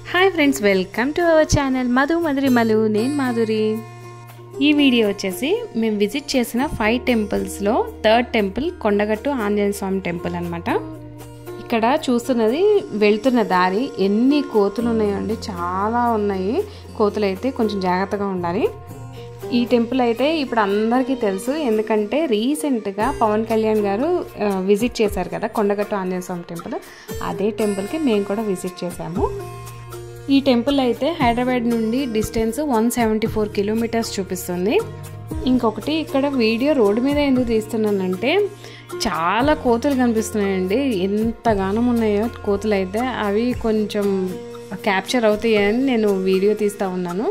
hi friends welcome to our channel Madhu Madhuri Malu నేను మాధురి ఈ video వచ్చేసి మేము విజిట్ చేసిన ఫైవ్ టెంపుల్స్లో third temple Kondagattu Anjaneya Swamy temple అనమాట ఇక్కడ చూస్తున్నది వెళ్తున్న దారి ఎన్ని కోతులు ఉన్నాయండి చాలా ఉన్నాయి కోతులు అయితే కొంచెం జాగ్రత్తగా ఉండాలి ఈ టెంపుల్ అయితే ఇప్పుడు అందరికీ తెలుసు ఎందుకంటే రీసెంట్గా పవన్ కళ్యాణ్ గారు ఆ, విజిట్ చేశారు కదా కొండగట్టు ఆంజనేయ స్వామి టెంపుల్ అదే టెంపుల్కి మేము కూడా విజిట్ చేశాము ఈ టెంపుల్ అయితే హైదరాబాద్ నుండి distance one seventy four kilometres చూపిస్తుంది ఇంకొకటి ఇక్కడ వీడియో రోడ్డు మీద ఎందుకు తీస్తున్నానంటే చాలా కోతులు కనిపిస్తున్నాయండి ఎంతగానం ఉన్నాయో కోతులు అయితే అవి కొంచెం క్యాప్చర్ అవుతాయని నేను వీడియో తీస్తూ ఉన్నాను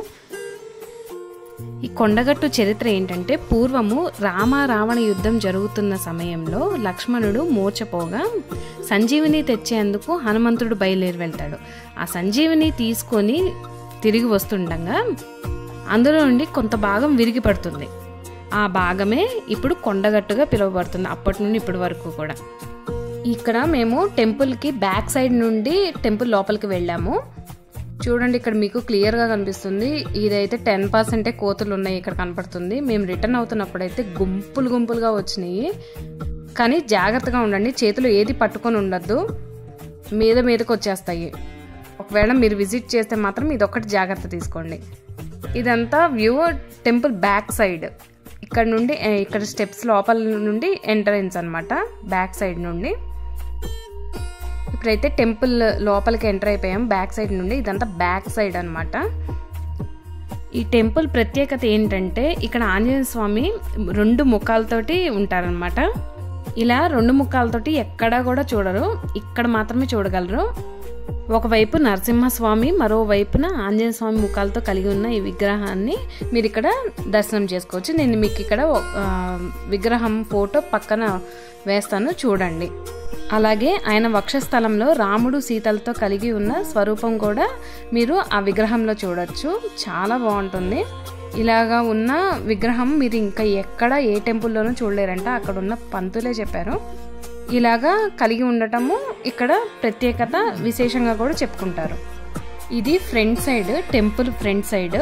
ఈ కొండగట్టు చరిత్ర ఏంటంటే పూర్వము రామ రావణ యుద్ధం జరుగుతున్న సమయంలో లక్ష్మణుడు మూర్చపోగా సంజీవిని తెచ్చేందుకు హనుమంతుడు బయలుదేరి వెళ్తాడు ఆ సంజీవిని తీసుకొని తిరిగి వస్తుండగా అందులో నుండి కొంత భాగం విరిగి పడుతుంది ఆ భాగమే ఇప్పుడు కొండగట్టుగా పిలువబడుతుంది అప్పటి నుండి ఇప్పటి వరకు కూడా ఇక్కడ మేము టెంపుల్కి బ్యాక్ సైడ్ నుండి టెంపుల్ లోపలికి వెళ్ళాము చూడండి ఇక్కడ మీకు క్లియర్గా కనిపిస్తుంది ఇదైతే టెన్ పర్సెంటే కోతులు ఉన్నాయి ఇక్కడ కనపడుతుంది మేము రిటర్న్ అవుతున్నప్పుడైతే గుంపులు గుంపులుగా వచ్చినాయి కానీ జాగ్రత్తగా ఉండండి చేతిలో ఏది పట్టుకొని ఉండొద్దు మీద మీదకి వచ్చేస్తాయి ఒకవేళ మీరు విజిట్ చేస్తే మాత్రం ఇది ఒక్కటి జాగ్రత్త తీసుకోండి ఇదంతా వ్యూ టెంపుల్ బ్యాక్ సైడ్ ఇక్కడ నుండి ఏ, ఇక్కడ స్టెప్స్ లోపల నుండి ఎంట్రన్స్ అన్నమాట బ్యాక్ సైడ్ నుండి ఇప్పుడైతే టెంపుల్ లోపలికి ఎంటర్ అయిపోయాం బ్యాక్ సైడ్ నుండి ఇదంతా బ్యాక్ సైడ్ అన్నమాట ఈ టెంపుల్ ప్రత్యేకత ఏంటంటే ఇక్కడ ఆంజనేయ స్వామి రెండు ముఖాలతోటి ఉంటారనమాట ఇలా రెండు ముఖాలతోటి ఎక్కడా కూడా చూడరు ఇక్కడ మాత్రమే చూడగలరు ఒకవైపు నరసింహస్వామి మరోవైపున ఆంజనేయ స్వామి ముఖాలతో కలిగి ఉన్న ఈ విగ్రహాన్ని మీరు ఇక్కడ దర్శనం చేసుకోవచ్చు నేను మీకు ఇక్కడ ఆ, విగ్రహం ఫోటో పక్కన వేస్తాను చూడండి అలాగే ఆయన వక్షస్థలంలో రాముడు సీతలతో కలిగి ఉన్న స్వరూపం కూడా మీరు ఆ విగ్రహంలో చూడొచ్చు చాలా బాగుంటుంది ఇలాగా ఉన్న విగ్రహం మీరు ఇంకా ఎక్కడ ఏ టెంపుల్లోనూ చూడలేరంట అక్కడ ఉన్న పంతులే చెప్పారు ఇలాగా కలిగి ఉండటము ఇక్కడ ప్రత్యేకత విశేషంగా కూడా చెప్పుకుంటారు ఇది front side temple front side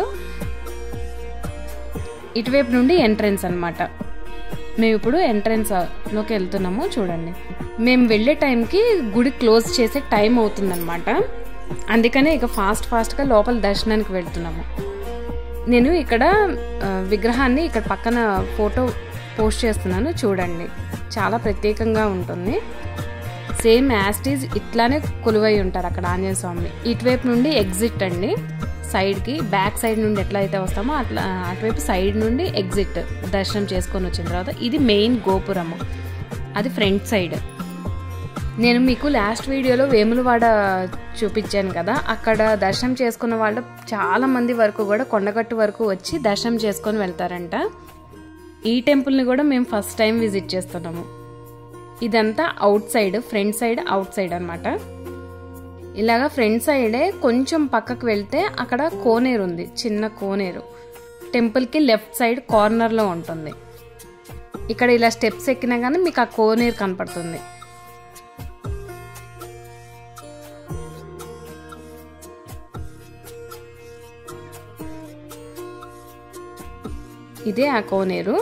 ఇటువైపు నుండి ఎంట్రన్స్ అన్నమాట మేము ఇప్పుడు ఎంట్రన్స్ లోకి వెళ్తున్నాము చూడండి మేము వెళ్ళే టైంకి గుడి క్లోజ్ చేసే టైం అవుతుందన్నమాట అందుకనే ఇక ఫాస్ట్ ఫాస్ట్గా లోపల దర్శనానికి వెళ్తున్నాము నేను ఇక్కడ ఆ, విగ్రహాన్ని ఇక్కడ పక్కన ఫోటో పోస్ట్ చేస్తున్నాను చూడండి చాలా ప్రత్యేకంగా ఉంటుంది సేమ్ యాస్టీజ్ ఇట్లానే కొలువై ఉంటారు అక్కడ ఆంజనేయ స్వామి ఇటువైపు నుండి ఎగ్జిట్ అండి సైడ్కి బ్యాక్ సైడ్ నుండి ఎట్లా అయితే వస్తామో అట్లా అటువైపు సైడ్ నుండి ఎగ్జిట్ దర్శనం చేసుకొని వచ్చిన తర్వాత ఇది మెయిన్ గోపురము అది ఫ్రంట్ సైడ్ నేను మీకు లాస్ట్ వీడియోలో వేములవాడ చూపించాను కదా అక్కడ దర్శనం చేసుకున్న వాళ్ళు చాలా మంది వరకు కూడా కొండగట్టు వరకు వచ్చి దర్శనం చేసుకొని వెళ్తారంట ఈ టెంపుల్ని కూడా మేము ఫస్ట్ టైం విజిట్ చేస్తున్నాము ఇదంతా outside front side outside అనమాట ఇలాగా ఫ్రంట్ సైడే కొంచెం పక్కకు వెళ్తే అక్కడ కోనేరు ఉంది చిన్న కోనేరు టెంపుల్కి లెఫ్ట్ సైడ్ కార్నర్లో ఉంటుంది ఇక్కడ ఇలా స్టెప్స్ ఎక్కినా కానీ మీకు ఆ కోనేరు కనపడుతుంది ఇదే ఆ కోనేరు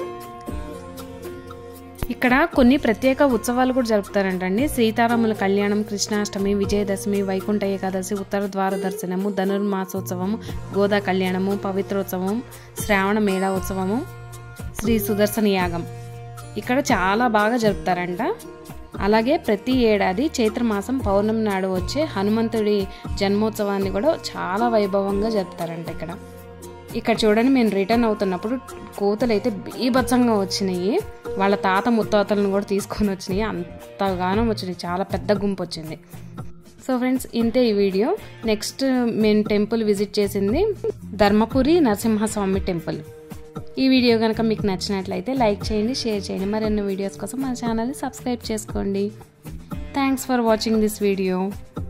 ఇక్కడ కొన్ని ప్రత్యేక ఉత్సవాలు కూడా జరుపుతారంటండి సీతారాముల కళ్యాణం కృష్ణాష్టమి విజయదశమి వైకుంఠ ఏకాదశి ఉత్తర ద్వార దర్శనము ధనుర్మాసోత్సవము గోదా కళ్యాణము పవిత్రోత్సవం శ్రావణ మేళా ఉత్సవము శ్రీ సుదర్శన యాగం ఇక్కడ చాలా బాగా జరుపుతారంట అలాగే ప్రతి ఏడాది చైత్రమాసం పౌర్ణమి నాడు వచ్చే హనుమంతుడి జన్మోత్సవాన్ని కూడా చాలా వైభవంగా జరుపుతారంట ఇక్కడ ఇక్కడ చూడండి మేము రిటర్న్ అవుతున్నప్పుడు కోతలు అయితే బీభత్సంగా వచ్చినాయి వాళ్ళ తాత ముత్తాతలను కూడా తీసుకొని వచ్చినాయి అంతగానం వచ్చినాయి చాలా పెద్ద గుంపు వచ్చింది సో ఫ్రెండ్స్ ఇంతే ఈ వీడియో నెక్స్ట్ మేము టెంపుల్ విజిట్ చేసింది ధర్మపురి నరసింహస్వామి టెంపుల్ ఈ వీడియో కనుక మీకు నచ్చినట్లయితే లైక్ చేయండి షేర్ చేయండి మరెన్నో వీడియోస్ కోసం మన ఛానల్ని సబ్స్క్రైబ్ చేసుకోండి thanks for watching this video